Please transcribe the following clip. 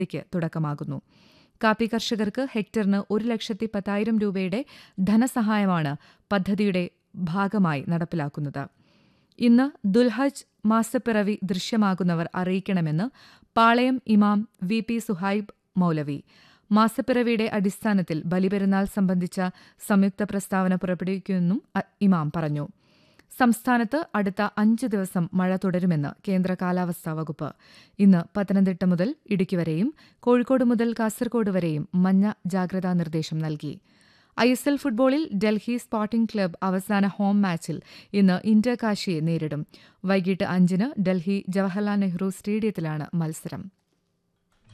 ക്ക് തുടക്കമാകുന്നു കാപ്പി കർഷകർക്ക് ഹെക്ടറിന് ഒരു ലക്ഷത്തി പത്തായിരം രൂപയുടെ ധനസഹായമാണ് പദ്ധതിയുടെ ഭാഗമായി നടപ്പിലാക്കുന്നത് ഇന്ന് ദുൽഹജ് മാസപ്പിറവി ദൃശ്യമാകുന്നവർ അറിയിക്കണമെന്ന് പാളയം ഇമാം വി പി സുഹൈബ് മൗലവി മാസപ്പിറവിയുടെ അടിസ്ഥാനത്തിൽ ബലിപെരുന്നാൾ സംബന്ധിച്ച സംയുക്ത പ്രസ്താവന പുറപ്പെടുവിക്കുമെന്നും അ- ഇമാം പറഞ്ഞു സംസ്ഥാനത്ത് അടുത്ത അഞ്ച് ദിവസം മഴ തുടരുമെന്ന് കേന്ദ്ര കാലാവസ്ഥാ വകുപ്പ് ഇന്ന് പത്തനംതിട്ട മുതൽ ഇടുക്കി വരെയും കോഴിക്കോട് മുതൽ കാസർഗോഡ് വരെയും മഞ്ഞ ജാഗ്രതാ നിർദ്ദേശം നൽകി ഐ എസ് എൽ ഫുട്ബോളിൽ ഡൽഹി സ്പോർട്ടിംഗ് ക്ലബ്ബ് അവസാന ഹോം മാച്ചിൽ ഇന്ന് ഇന്റർ കാശിയെ നേരിടും വൈകിട്ട് അഞ്ചിന് ഡൽഹി ജവഹർലാൽ നെഹ്റു സ്റ്റേഡിയത്തിലാണ് മത്സരം